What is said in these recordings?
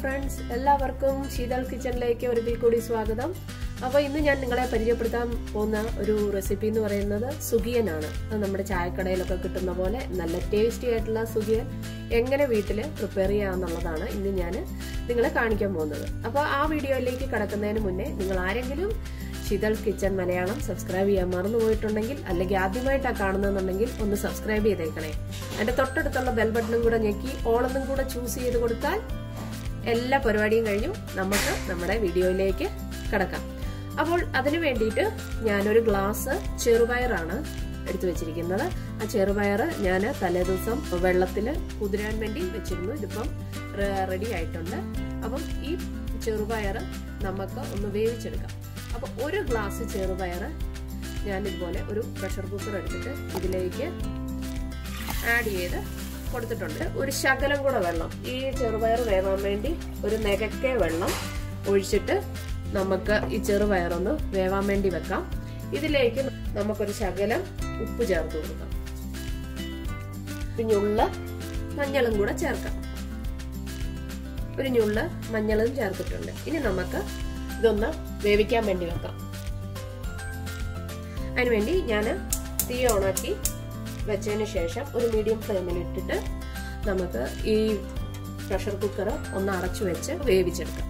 friends എല്ലാവർക്കും ശീതൾ കിച്ചണിലേക്ക് ഒരിക്കൽ കൂടി സ്വാഗതം അപ്പോൾ ഇന്ന് ഞാൻ നിങ്ങളെ പരിചയപ്പെടുത്താൻ പോകുന്ന ഒരു റെസിപ്പി എന്ന് പറയുന്നത് സുഗിയനാണ് അത് നമ്മുടെ ചായക്കടയിലൊക്കെ കിട്ടുന്ന പോലെ നല്ല ടേസ്റ്റി ആയിട്ടുള്ള സുഗിയൻ എങ്ങനെ വീട്ടിൽ പ്രിപ്പയർ ചെയ്യാമെന്നുള്ളതാണ് ഇന്ന് ഞാൻ നിങ്ങളെ കാണിക്കാൻ പോകുന്നത് അപ്പോൾ ആ വീഡിയോയിലേക്ക് കടക്കുന്നതിന് മുന്നേ നിങ്ങൾ ആരെങ്കിലും ശീതൾ കിച്ചൺ മലയാളം സബ്സ്ക്രൈബ് ചെയ്യാൻ മറന്നു പോയിട്ടുണ്ടെങ്കിൽ അല്ലെങ്കിൽ ആദ്യമായിട്ടാണ് കാണുന്നതെന്നുണ്ടെങ്കിൽ ഒന്ന് സബ്സ്ക്രൈബ് ചെയ്തേക്കണേ അതിന്റെ തൊട്ടടുത്തുള്ള ബെൽ ബട്ടണും കൂടെ ഞെക്കി ഓളൊന്നും കൂടെ ചൂസ് ചെയ്ത് കൊടുത്താൽ എല്ലാ പരിപാടിയും കഴിഞ്ഞു നമുക്ക് നമ്മുടെ വീഡിയോയിലേക്ക് കിടക്കാം അപ്പോൾ അതിനു വേണ്ടിയിട്ട് ഞാനൊരു ഗ്ലാസ് ചെറുപയറാണ് എടുത്തു വെച്ചിരിക്കുന്നത് ആ ചെറുപയർ ഞാൻ തലേദിവസം വെള്ളത്തിൽ കുതിരാൻ വേണ്ടി വെച്ചിരുന്നു ഇതിപ്പം റെഡി ആയിട്ടുണ്ട് അപ്പം ഈ ചെറുപയർ നമുക്ക് ഒന്ന് വേവിച്ചെടുക്കാം അപ്പൊ ഒരു ഗ്ലാസ് ചെറുപയർ ഞാൻ ഇതുപോലെ ഒരു പ്രഷർ കുക്കർ എടുത്തിട്ട് ഇതിലേക്ക് ആഡ് ചെയ്ത് കൊടുത്തിട്ടുണ്ട് ഒരു ശകലം കൂടെ വെള്ളം ഈ ചെറുപയർ വേവാൻ വേണ്ടി ഒരു നെകക്കെ വെള്ളം ഒഴിച്ചിട്ട് നമുക്ക് ഈ ചെറുപയറൊന്ന് വേവാൻ വേണ്ടി വെക്കാം ഇതിലേക്ക് നമുക്കൊരു ശകലം ഉപ്പ് ചേർത്ത് കൊടുക്കാം ഒരു ഞുള്ള മഞ്ഞളും കൂടെ ചേർക്കാം ഒരു ഞുള്ള മഞ്ഞളും ചേർത്തിട്ടുണ്ട് ഇനി നമുക്ക് ഇതൊന്ന് വേവിക്കാൻ വേണ്ടി വെക്കാം അതിനുവേണ്ടി ഞാൻ തീ ഓണാക്കി വെച്ചതിന് ശേഷം ഒരു മീഡിയം ഫ്ലെയിമിൽ ഇട്ടിട്ട് നമുക്ക് ഈ പ്രഷർ കുക്കർ ഒന്ന് അടച്ചു വെച്ച് വേവിച്ചെടുക്കാം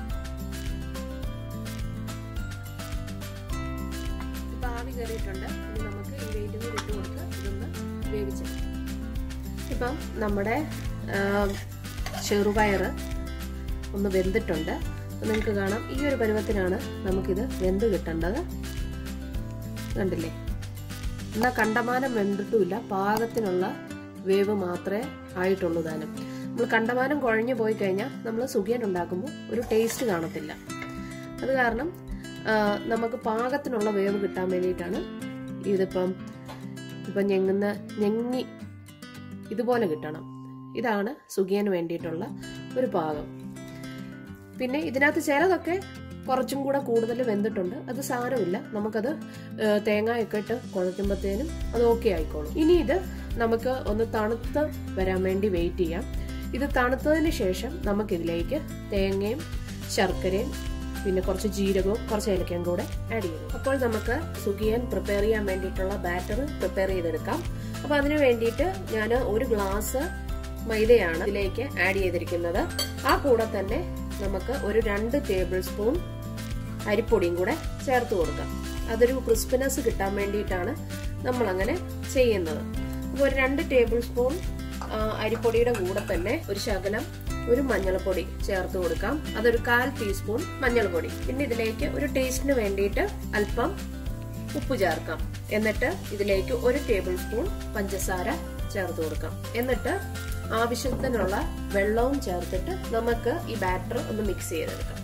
ഇപ്പൊ ആവി കയറിയിട്ടുണ്ട് ഇനി നമുക്ക് ഈ വെയിറ്റും കൂടി ഇട്ട് കൊടുത്ത് ഇതൊന്ന് വേവിച്ചെടുക്കാം ഇപ്പം നമ്മുടെ ചെറുപയർ ഒന്ന് വെന്തിട്ടുണ്ട് നിങ്ങൾക്ക് കാണാം ഈ ഒരു പരുവത്തിനാണ് നമുക്കിത് വെന്ത് കിട്ടേണ്ടത് കണ്ടില്ലേ എന്നാൽ കണ്ടമാനം വെന്തിട്ടുമില്ല പാകത്തിനുള്ള വേവ് മാത്രമേ ആയിട്ടുള്ളൂ താനും നമ്മൾ കണ്ടമാനം കുഴഞ്ഞു പോയി കഴിഞ്ഞാൽ നമ്മൾ സുഖിയൻ ഉണ്ടാക്കുമ്പോൾ ഒരു ടേസ്റ്റ് കാണത്തില്ല അത് കാരണം നമുക്ക് പാകത്തിനുള്ള വേവ് കിട്ടാൻ വേണ്ടിയിട്ടാണ് ഇതിപ്പം ഇപ്പം ഞെങ്ങുന്ന ഞെങ്ങി ഇതുപോലെ കിട്ടണം ഇതാണ് സുഖിയന് വേണ്ടിയിട്ടുള്ള ഒരു പാകം പിന്നെ ഇതിനകത്ത് ചിലതൊക്കെ കുറച്ചും കൂടെ കൂടുതൽ വെന്തിട്ടുണ്ട് അത് സാരമില്ല നമുക്കത് തേങ്ങയൊക്കെ ഇട്ട് കുഴയ്ക്കുമ്പോഴത്തേനും അത് ഓക്കെ ആയിക്കോളും ഇനി ഇത് നമുക്ക് ഒന്ന് തണുത്ത് വരാൻ വേണ്ടി വെയിറ്റ് ചെയ്യാം ഇത് തണുത്തതിന് ശേഷം നമുക്കിതിലേക്ക് തേങ്ങയും ശർക്കരയും പിന്നെ കുറച്ച് ജീരകവും കുറച്ച് ഏലക്കയും കൂടെ ആഡ് ചെയ്തു അപ്പോൾ നമുക്ക് സുഖിയൻ പ്രിപ്പയർ ചെയ്യാൻ വേണ്ടിയിട്ടുള്ള ബാറ്റർ പ്രിപ്പയർ ചെയ്തെടുക്കാം അപ്പൊ അതിന് വേണ്ടിയിട്ട് ഞാൻ ഒരു ഗ്ലാസ് മൈദയാണ് ഇതിലേക്ക് ആഡ് ചെയ്തിരിക്കുന്നത് ആ കൂടെ തന്നെ നമുക്ക് ഒരു രണ്ട് ടേബിൾ സ്പൂൺ അരിപ്പൊടിയും കൂടെ ചേർത്ത് കൊടുക്കാം അതൊരു ക്രിസ്പിനെസ് കിട്ടാൻ വേണ്ടിയിട്ടാണ് നമ്മൾ അങ്ങനെ ചെയ്യുന്നത് അപ്പോൾ ഒരു രണ്ട് ടേബിൾ സ്പൂൺ അരിപ്പൊടിയുടെ കൂടെ തന്നെ ഒരു ശകലം ഒരു മഞ്ഞൾപ്പൊടി ചേർത്ത് കൊടുക്കാം അതൊരു കാൽ ടീസ്പൂൺ മഞ്ഞൾപ്പൊടി പിന്നെ ഇതിലേക്ക് ഒരു ടേസ്റ്റിന് വേണ്ടിയിട്ട് അല്പം ഉപ്പ് ചേർക്കാം എന്നിട്ട് ഇതിലേക്ക് ഒരു ടേബിൾ സ്പൂൺ പഞ്ചസാര ചേർത്ത് കൊടുക്കാം എന്നിട്ട് ആവശ്യത്തിനുള്ള വെള്ളവും ചേർത്തിട്ട് നമുക്ക് ഈ ബാറ്റർ ഒന്ന് മിക്സ് ചെയ്തെടുക്കാം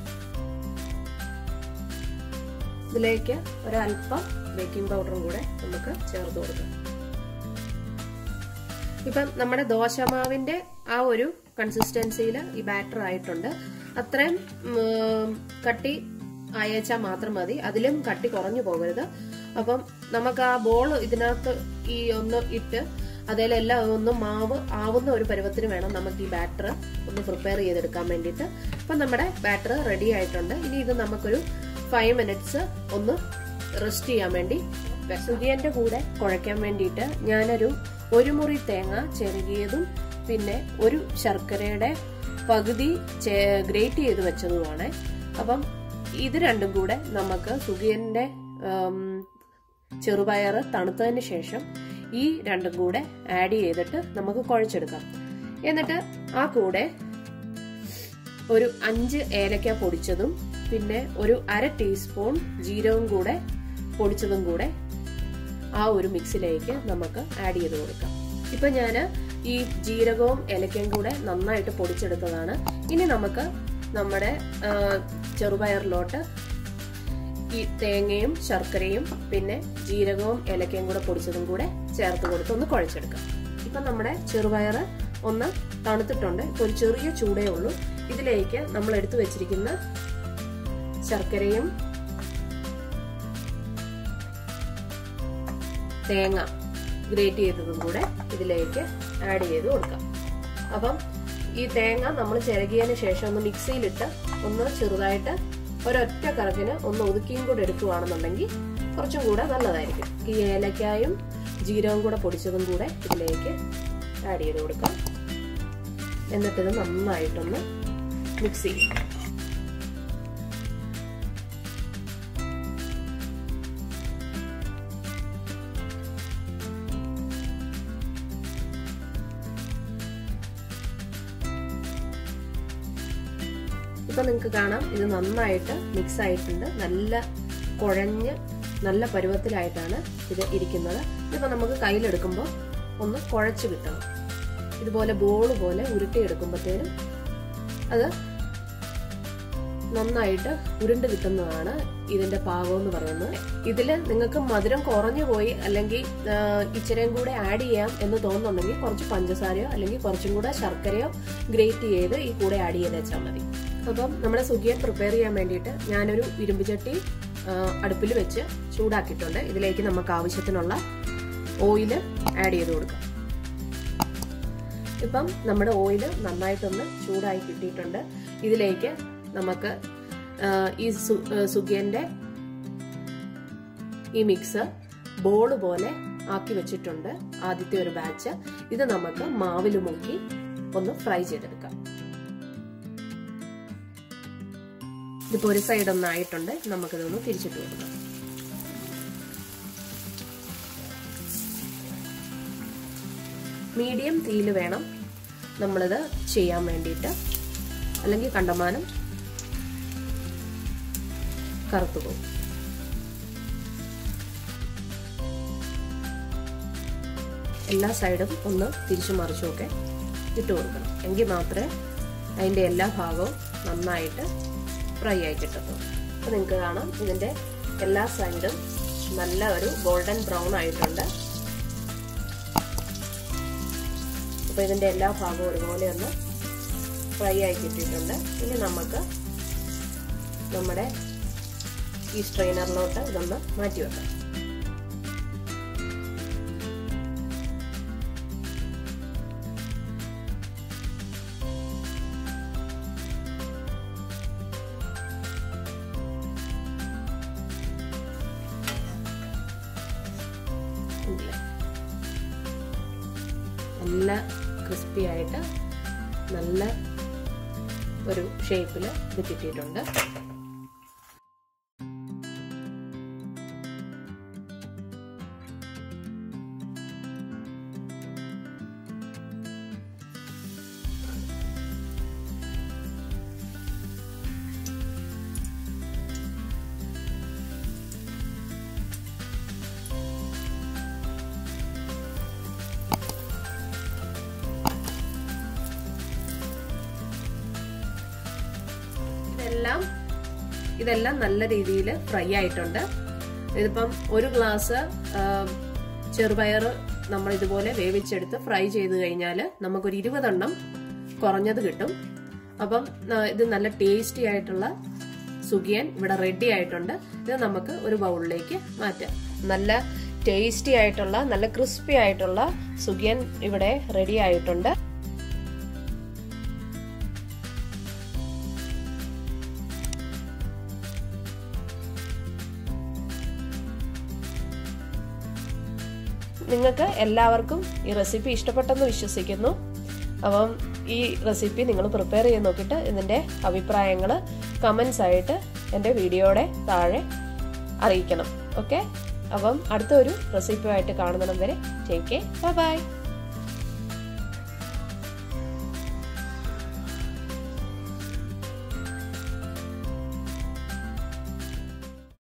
ഇതിലേക്ക് ഒരല്പം ബേക്കിംഗ് പൗഡറും കൂടെ നമുക്ക് ചേർത്ത് കൊടുക്കാം ഇപ്പം നമ്മുടെ ദോശമാവിന്റെ ആ ഒരു കൺസിസ്റ്റൻസിയിൽ ഈ ബാറ്റർ ആയിട്ടുണ്ട് അത്രയും കട്ടി അയച്ചാൽ മാത്രം മതി അതിലും കട്ടി കുറഞ്ഞു പോകരുത് അപ്പം നമുക്ക് ആ ബോൾ ഇതിനകത്ത് ഈ ഒന്ന് ഇട്ട് അതിലെല്ലാം ഒന്ന് മാവ് ആവുന്ന ഒരു പരുവത്തിന് വേണം നമുക്ക് ഈ ബാറ്റർ ഒന്ന് പ്രിപ്പയർ ചെയ്തെടുക്കാൻ വേണ്ടിയിട്ട് അപ്പം നമ്മുടെ ബാറ്റർ റെഡി ആയിട്ടുണ്ട് ഇനി ഇത് നമുക്കൊരു ഫൈവ് മിനിറ്റ്സ് ഒന്ന് റെസ്റ്റ് ചെയ്യാൻ വേണ്ടി സുതിയന്റെ കൂടെ കുഴയ്ക്കാൻ വേണ്ടിയിട്ട് ഞാനൊരു ഒരു മുറി തേങ്ങ ചെറുകിയതും പിന്നെ ഒരു ശർക്കരയുടെ പകുതി ഗ്രേറ്റ് ചെയ്ത് വെച്ചതുമാണ് അപ്പം ഇത് രണ്ടും കൂടെ നമുക്ക് സുഖിയന്റെ ചെറുപയർ തണുത്തതിന് ശേഷം ഈ രണ്ടും കൂടെ ആഡ് ചെയ്തിട്ട് നമുക്ക് കുഴച്ചെടുക്കാം എന്നിട്ട് ആ കൂടെ ഒരു അഞ്ച് ഏലക്ക പൊടിച്ചതും പിന്നെ ഒരു അര ടീസ്പൂൺ ജീരകവും കൂടെ പൊടിച്ചതും കൂടെ ആ ഒരു മിക്സിലേക്ക് നമുക്ക് ആഡ് ചെയ്ത് കൊടുക്കാം ഇപ്പൊ ഞാൻ ഈ ജീരകവും ഏലക്കയും കൂടെ നന്നായിട്ട് പൊടിച്ചെടുത്തതാണ് ഇനി നമുക്ക് നമ്മുടെ ചെറുപയറിലോട്ട് ഈ തേങ്ങയും ശർക്കരയും പിന്നെ ജീരകവും ഏലക്കയും കൂടെ പൊടിച്ചതും കൂടെ ചേർത്ത് കൊടുത്ത് ഒന്ന് കുഴച്ചെടുക്കാം ഇപ്പൊ നമ്മുടെ ചെറുപയർ ഒന്ന് തണുത്തിട്ടുണ്ട് ഇപ്പൊ ഒരു ചെറിയ ചൂടേ ഉള്ളൂ ഇതിലേക്ക് നമ്മൾ എടുത്തു വെച്ചിരിക്കുന്ന ശർക്കരയും തേങ്ങ ഗ്രേറ്റ് ചെയ്തതും കൂടെ ഇതിലേക്ക് ആഡ് ചെയ്ത് കൊടുക്കാം അപ്പം ഈ തേങ്ങ നമ്മൾ ചിരകിയതിന് ശേഷം ഒന്ന് മിക്സിയിലിട്ട് ഒന്ന് ചെറുതായിട്ട് ഒരൊറ്റ കറക്കിന് ഒന്ന് ഒതുക്കിയും കൂടെ എടുക്കുകയാണെന്നുണ്ടെങ്കിൽ കുറച്ചും കൂടെ നല്ലതായിരിക്കും ഈ ഏലക്കായും ജീരകം കൂടെ പൊടിച്ചതും കൂടെ ഇതിലേക്ക് ആഡ് ചെയ്ത് കൊടുക്കാം എന്നിട്ടിത് നന്നായിട്ടൊന്ന് മിക്സ് ചെയ്യും ഇപ്പൊ നിങ്ങൾക്ക് കാണാം ഇത് നന്നായിട്ട് മിക്സ് ആയിട്ടുണ്ട് നല്ല കുഴഞ്ഞ് നല്ല പരുവത്തിലായിട്ടാണ് ഇത് ഇരിക്കുന്നത് ഇതിപ്പോ നമുക്ക് കയ്യിലെടുക്കുമ്പോൾ ഒന്ന് കുഴച്ച് കിട്ടണം ഇതുപോലെ ബോൾ പോലെ ഉരുട്ടിയെടുക്കുമ്പോഴത്തേനും അത് നന്നായിട്ട് ഉരുണ്ട് കിട്ടുന്നതാണ് ഇതിന്റെ പാകം എന്ന് പറയുന്നത് ഇതിൽ നിങ്ങൾക്ക് മധുരം കുറഞ്ഞു പോയി അല്ലെങ്കിൽ ഇച്ചിരിയും കൂടെ ആഡ് ചെയ്യാം എന്ന് തോന്നുന്നുണ്ടെങ്കിൽ കുറച്ച് പഞ്ചസാരയോ അല്ലെങ്കിൽ കുറച്ചും കൂടെ ശർക്കരയോ ഗ്രേറ്റ് ചെയ്ത് ഈ കൂടെ ആഡ് ചെയ്ത് വെച്ചാൽ മതി അപ്പം നമ്മുടെ സുഖിയൻ പ്രിപ്പയർ ചെയ്യാൻ വേണ്ടിയിട്ട് ഞാനൊരു ഇരുമ്പ് ചട്ടി അടുപ്പിൽ വെച്ച് ചൂടാക്കിയിട്ടുണ്ട് ഇതിലേക്ക് നമുക്ക് ആവശ്യത്തിനുള്ള ഓയിൽ ആഡ് ചെയ്ത് കൊടുക്കാം ഇപ്പം നമ്മുടെ ഓയിൽ നന്നായിട്ടൊന്ന് ചൂടായി കിട്ടിയിട്ടുണ്ട് ഇതിലേക്ക് നമുക്ക് ഈ സുഖിയന്റെ ഈ മിക്സ് ബോൾ പോലെ ആക്കി വെച്ചിട്ടുണ്ട് ആദ്യത്തെ ഒരു ബാച്ച് ഇത് നമുക്ക് മാവിൽ മുക്കി ഒന്ന് ഫ്രൈ ചെയ്തെടുക്കാം ഇതിപ്പോ ഒരു സൈഡ് ഒന്നായിട്ടുണ്ട് നമുക്കിതൊന്ന് തിരിച്ചിട്ട് കൊടുക്കാം മീഡിയം തീയിൽ വേണം നമ്മളിത് ചെയ്യാൻ വേണ്ടിയിട്ട് അല്ലെങ്കിൽ കണ്ടമാനം കറുത്തു പോകും എല്ലാ സൈഡും ഒന്ന് തിരിച്ചു മറിച്ചുമൊക്കെ ഇട്ട് കൊടുക്കണം എങ്കിൽ മാത്രമേ അതിൻ്റെ എല്ലാ ഭാഗവും നന്നായിട്ട് ഫ്രൈ ആയി കിട്ടത്തുള്ളൂ അപ്പോൾ നിങ്ങൾക്ക് കാണാം ഇതിൻ്റെ എല്ലാ സൈഡും നല്ല ഒരു ഗോൾഡൻ ബ്രൗൺ ആയിട്ടുണ്ട് അപ്പോൾ ഇതിൻ്റെ എല്ലാ ഭാഗവും ഒരുപോലെ ഒന്ന് ഫ്രൈ ആയി കിട്ടിയിട്ടുണ്ട് ഇനി നമുക്ക് നമ്മുടെ ഈ സ്ട്രെയിനറിലോട്ട് ഇതൊന്ന് മാറ്റി വെക്കാം നല്ല ക്രിസ്പി ആയിട്ട് നല്ല ഒരു ഷേപ്പിൽ ഇത് കിട്ടിയിട്ടുണ്ട് ഇതെല്ലാം ഇതെല്ലാം നല്ല രീതിയിൽ ഫ്രൈ ആയിട്ടുണ്ട് ഇതിപ്പം ഒരു ഗ്ലാസ് ചെറുപയർ നമ്മൾ ഇതുപോലെ വേവിച്ചെടുത്ത് ഫ്രൈ ചെയ്ത് കഴിഞ്ഞാൽ നമുക്കൊരു ഇരുപതെണ്ണം കുറഞ്ഞത് കിട്ടും അപ്പം ഇത് നല്ല ടേസ്റ്റി ആയിട്ടുള്ള സുഖിയൻ ഇവിടെ റെഡി ആയിട്ടുണ്ട് ഇത് നമുക്ക് ഒരു ബൗളിലേക്ക് മാറ്റാം നല്ല ടേസ്റ്റി ആയിട്ടുള്ള നല്ല ക്രിസ്പി ആയിട്ടുള്ള സുഖിയൻ ഇവിടെ റെഡി ആയിട്ടുണ്ട് നിങ്ങൾക്ക് എല്ലാവർക്കും ഈ റെസിപ്പി ഇഷ്ടപ്പെട്ടെന്ന് വിശ്വസിക്കുന്നു അപ്പം ഈ റെസിപ്പി നിങ്ങൾ പ്രിപ്പയർ ചെയ്ത് നോക്കിയിട്ട് ഇതിൻ്റെ അഭിപ്രായങ്ങൾ കമൻസ് ആയിട്ട് എൻ്റെ വീഡിയോയുടെ താഴെ അറിയിക്കണം ഓക്കെ അപ്പം അടുത്തൊരു റെസിപ്പിയുമായിട്ട് കാണുന്നിടം വരെ ടേക്ക് ബൈ ബൈ